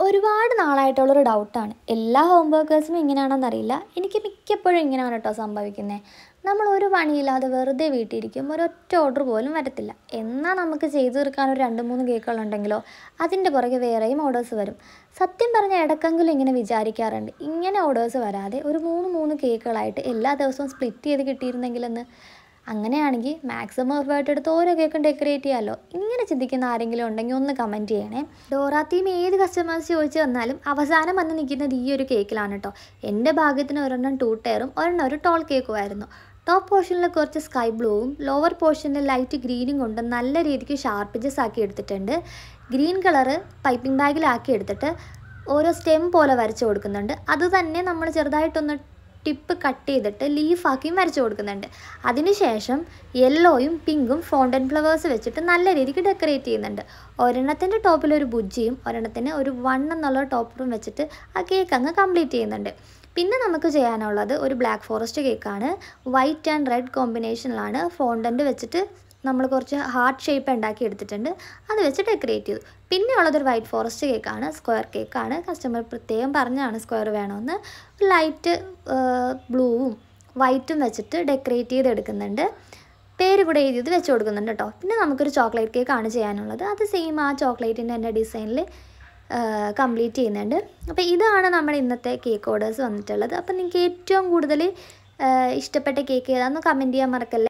ഒരുപാട് നാളായിട്ടുള്ളൊരു ഡൗട്ടാണ് എല്ലാ ഹോം വർക്കേഴ്സും ഇങ്ങനെയാണെന്നറിയില്ല എനിക്ക് മിക്കപ്പോഴും ഇങ്ങനെയാണ് കേട്ടോ സംഭവിക്കുന്നത് നമ്മൾ ഒരു പണിയില്ലാതെ വെറുതെ വീട്ടിലിരിക്കുമ്പോൾ ഒരൊറ്റ ഓർഡർ പോലും വരത്തില്ല എന്നാൽ നമുക്ക് ചെയ്തു തീർക്കാൻ ഒരു രണ്ട് മൂന്ന് കേക്കുകളുണ്ടെങ്കിലോ അതിൻ്റെ പുറകെ വേറെയും ഓർഡേഴ്സ് വരും സത്യം പറഞ്ഞ ഇടക്കെങ്കിലും ഇങ്ങനെ വിചാരിക്കാറുണ്ട് ഇങ്ങനെ ഓർഡേഴ്സ് വരാതെ ഒരു മൂന്ന് മൂന്ന് കേക്കുകളായിട്ട് എല്ലാ ദിവസവും സ്പ്ലിറ്റ് ചെയ്ത് കിട്ടിയിരുന്നെങ്കിലെന്ന് അങ്ങനെയാണെങ്കിൽ മാക്സിമം എഫേർട്ട് എടുത്ത് ഓരോ കേക്കും ഡെക്കറേറ്റ് ചെയ്യാമല്ലോ ഇങ്ങനെ ചിന്തിക്കുന്ന ആരെങ്കിലും ഉണ്ടെങ്കിൽ ഒന്ന് കമൻറ്റ് ചെയ്യണേ ഡോറാ തീം ഏത് കസ്റ്റമേഴ്സ് ചോദിച്ചു വന്നാലും അവസാനം വന്ന് നിൽക്കുന്നത് ഈ ഒരു കേക്കിലാണ് കേട്ടോ എൻ്റെ ഭാഗ്യത്തിന് ഒരെണ്ണം ടൂ ടയറും ഒരെണ്ണം ഒരു ടോൾ കേക്കുമായിരുന്നു ടോപ്പ് പോർഷനിൽ കുറച്ച് സ്കൈ ബ്ലൂവും ലോവർ പോർഷനിൽ ലൈറ്റ് ഗ്രീനും കൊണ്ട് നല്ല രീതിക്ക് ഷാർപ്പിജസ് ആക്കി എടുത്തിട്ടുണ്ട് ഗ്രീൻ കളറ് പൈപ്പിംഗ് ബാഗിലാക്കി എടുത്തിട്ട് ഓരോ സ്റ്റെം പോലെ വരച്ച് കൊടുക്കുന്നുണ്ട് അത് തന്നെ നമ്മൾ ചെറുതായിട്ടൊന്ന് ടിപ്പ് കട്ട് ചെയ്തിട്ട് ലീഫാക്കിയും വരച്ച് കൊടുക്കുന്നുണ്ട് അതിനുശേഷം യെല്ലോയും പിങ്കും ഫോണ്ടൻ ഫ്ലവേഴ്സ് വെച്ചിട്ട് നല്ല രീതിക്ക് ഡെക്കറേറ്റ് ചെയ്യുന്നുണ്ട് ഒരെണ്ണത്തിൻ്റെ ടോപ്പിൽ ഒരു ബുജ്ജിയും ഒരെണ്ണത്തിന് ഒരു വൺ എന്നുള്ള ടോപ്പറും വെച്ചിട്ട് ആ കേക്ക് അങ്ങ് കംപ്ലീറ്റ് ചെയ്യുന്നുണ്ട് പിന്നെ നമുക്ക് ചെയ്യാനുള്ളത് ഒരു ബ്ലാക്ക് ഫോറസ്റ്റ് കേക്കാണ് വൈറ്റ് ആൻഡ് റെഡ് കോമ്പിനേഷനിലാണ് ഫോണ്ടൻറ്റ് വെച്ചിട്ട് നമ്മൾ കുറച്ച് ഹാർട്ട് ഷേപ്പ് ഉണ്ടാക്കി എടുത്തിട്ടുണ്ട് അത് വെച്ച് ഡെക്കറേറ്റ് ചെയ്തു പിന്നെ ഉള്ളതൊരു വൈറ്റ് ഫോറസ്റ്റ് കേക്കാണ് സ്ക്വയർ കേക്കാണ് കസ്റ്റമർ പ്രത്യേകം പറഞ്ഞാണ് സ്ക്വയർ വേണമെന്ന് ലൈറ്റ് ബ്ലൂവും വൈറ്റും വെച്ചിട്ട് ഡെക്കറേറ്റ് ചെയ്ത് എടുക്കുന്നുണ്ട് പേര് കൂടെ എഴുതിയത് വെച്ച് കൊടുക്കുന്നുണ്ട് കേട്ടോ പിന്നെ നമുക്കൊരു ചോക്ലേറ്റ് കേക്കാണ് ചെയ്യാനുള്ളത് അത് സെയിം ആ ചോക്ലേറ്റിൻ്റെ എൻ്റെ ഡിസൈനിൽ കംപ്ലീറ്റ് ചെയ്യുന്നുണ്ട് അപ്പോൾ ഇതാണ് നമ്മുടെ ഇന്നത്തെ കേക്ക് ഓർഡേഴ്സ് വന്നിട്ടുള്ളത് അപ്പോൾ നിങ്ങൾക്ക് ഏറ്റവും കൂടുതൽ ഇഷ്ടപ്പെട്ട കേക്ക് ഏതാണെന്ന് കമൻറ്റ് ചെയ്യാൻ മറക്കല്ലേ